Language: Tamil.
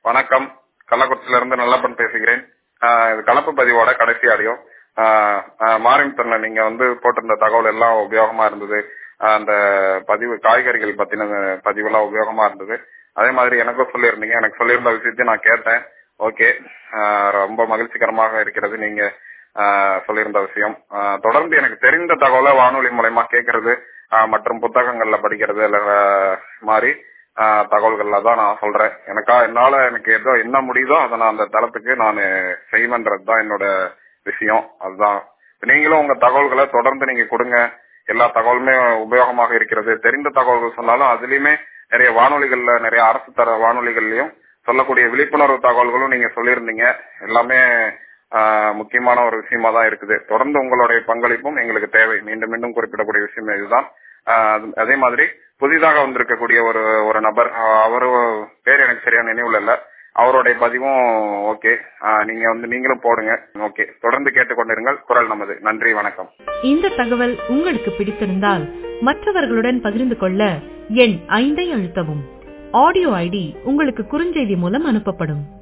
வணக்கம் கள்ளக்குறிச்சியில இருந்து நல்லப்பன் பேசுகிறேன் ஆஹ் இது கலப்பு பதிவோட கடைசி ஆடியோ மாரிமுத்தன்ல நீங்க வந்து போட்டிருந்த தகவல் எல்லாம் உபயோகமா இருந்தது ஆஹ் அந்த பதிவு காய்கறிகள் பத்தின பதிவெல்லாம் உபயோகமா இருந்தது அதே மாதிரி எனக்கும் சொல்லியிருந்தீங்க எனக்கு சொல்லியிருந்த விஷயத்தையும் நான் கேட்டேன் ஓகே ரொம்ப மகிழ்ச்சிகரமாக இருக்கிறது நீங்க ஆஹ் சொல்லியிருந்த விஷயம் ஆஹ் தொடர்ந்து எனக்கு தெரிந்த தகவலை வானொலி மூலயமா கேட்கறது ஆஹ் மற்றும் புத்தகங்கள்ல படிக்கிறது இல்ல மாதிரி ஆஹ் தகவல்கள்ல தான் நான் சொல்றேன் எனக்கா என்னால எனக்கு ஏதோ என்ன முடியுதோ அதை நான் அந்த தளத்துக்கு நான் செய்வேன்றது தான் என்னோட விஷயம் அதுதான் நீங்களும் உங்க தகவல்களை தொடர்ந்து நீங்க கொடுங்க எல்லா தகவலுமே உபயோகமாக இருக்கிறது தெரிந்த தகவல்கள் சொன்னாலும் அதுலயுமே நிறைய வானொலிகள்ல நிறைய அரசு தர வானொலிகள்லயும் சொல்லக்கூடிய விழிப்புணர்வு தகவல்களும் நீங்க சொல்லியிருந்தீங்க எல்லாமே முக்கியமான ஒரு விஷயமா தான் இருக்குது தொடர்ந்து உங்களுடைய பங்களிப்பும் எங்களுக்கு தேவை மீண்டும் மீண்டும் குறிப்பிடக்கூடிய விஷயம் இதுதான் அதே மாதிரி புதிதாக வந்திருக்கக்கூடிய ஒரு ஒரு நபர் அவரு பேர் எனக்கு சரியான நினைவுல இல்ல அவருடைய பதிவும் ஓகே நீங்க வந்து நீங்களும் போடுங்க ஓகே தொடர்ந்து கேட்டுக்கொண்டிருங்கள் குரல் நமது நன்றி வணக்கம் இந்த தகவல் உங்களுக்கு பிடித்திருந்தால் மற்றவர்களுடன் பகிர்ந்து கொள்ள எண் ஐந்தை அழுத்தவும் ஆடியோ ஐடி உங்களுக்கு குறுஞ்செய்தி மூலம் அனுப்பப்படும்